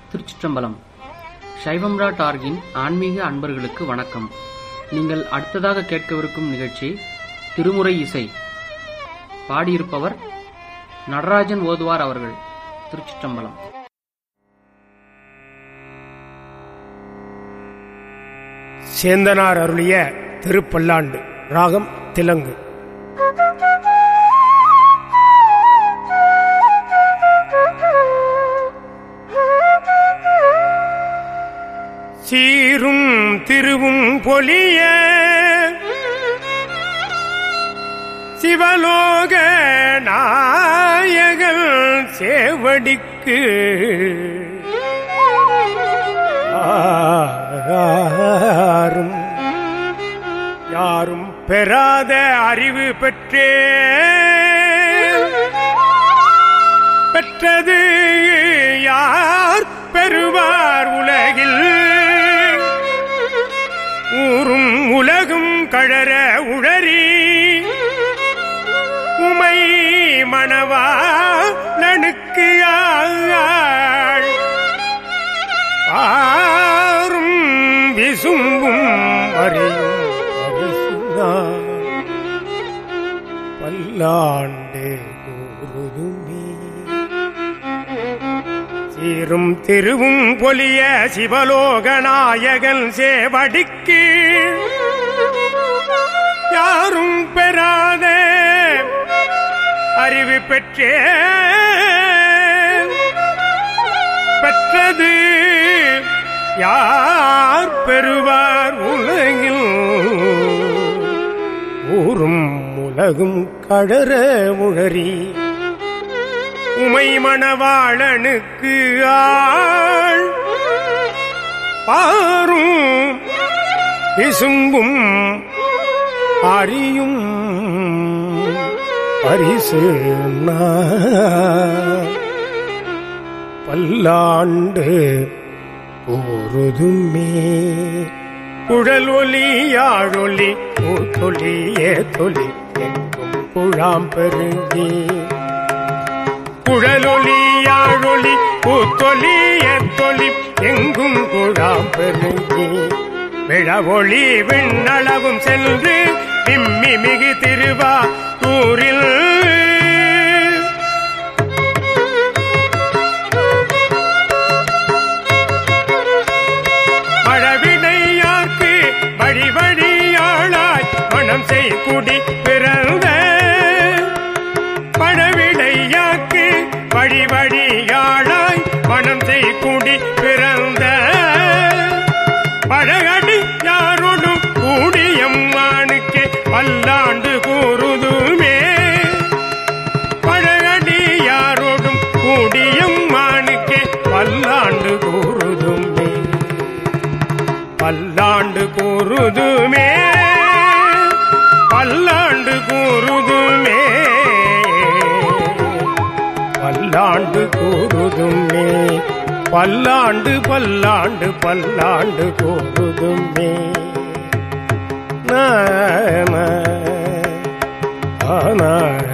திருச்சிற்றம்பலம் சைவம்ரா டார்கின் ஆன்மீக அன்பர்களுக்கு வணக்கம் நீங்கள் அடுத்ததாக கேட்கவிருக்கும் நிகழ்ச்சி திருமுறை இசை பாடியிருப்பவர் நடராஜன் ஓதுவார் அவர்கள் திருச்சிற்றம்பலம் சேந்தனார் அருளிய திருப்பல்லாண்டு ராகம் திலங்கு சீரும் திருவும் பொலிய சிவலோக நாயகன் சேவடிக்கு யாரும் யாரும் பெறாத அறிவு பெற்றே பெற்றது யார் பெறுவார் உலகில் ஊரும் உலகும் கழற உழறி உமை மணவாளனுக்கு ஆள் ஆறும் விசும்பும் அறியும் அரிசுதான் பல்லாண்டு கூறுதுமே சீரும் திருவும் பொலிய சிவலோகநாயகன் சேவடிக்கு யாரும் பெறாத அறிவு பெற்றே பெற்றது யார் பெறுவார் உலகில் ஊரும் உலகும் கடற உழறி உமை மணவாளனுக்கு ஆள் பாரும் விசும்பும் அறியும் பரிசு நான் பல்லாண்டு ஒருதுமே குழல் ஒலி யாழொலி கூத்தொலி ஏத்தொலி எங்கும் குழாம் பெருகி குழலொலி யாழொலி கூத்தொலி ஏத்தொலி எங்கும் குழாம் பெருகி விழவொளி விண்ணளவும் சென்று விம்மி மிகு திருவா ஊரில் மழவிடையார்க்கு வழி வழியாளாய் மனம் செய் குடி பிறந்த பழவிடையாக்கு வழி வழியாளாய் மனம் செய் குடி பிறந்த பழகடி யாரோடும் கூடியம்மானுக்கு பல்லாண்டு கூறுதுமே பழகடி யாரோடும் கூடியம்மானுக்கு பல்லாண்டு கூறுதுமே பல்லாண்டு கூறுதுமே பல்லாண்டு கூறுதுமே பல்லாண்டு கூறுதுமே பல்லாண்டு பல்லாண்டு பல்லாண்டு கூறுதுமே நாம ஆன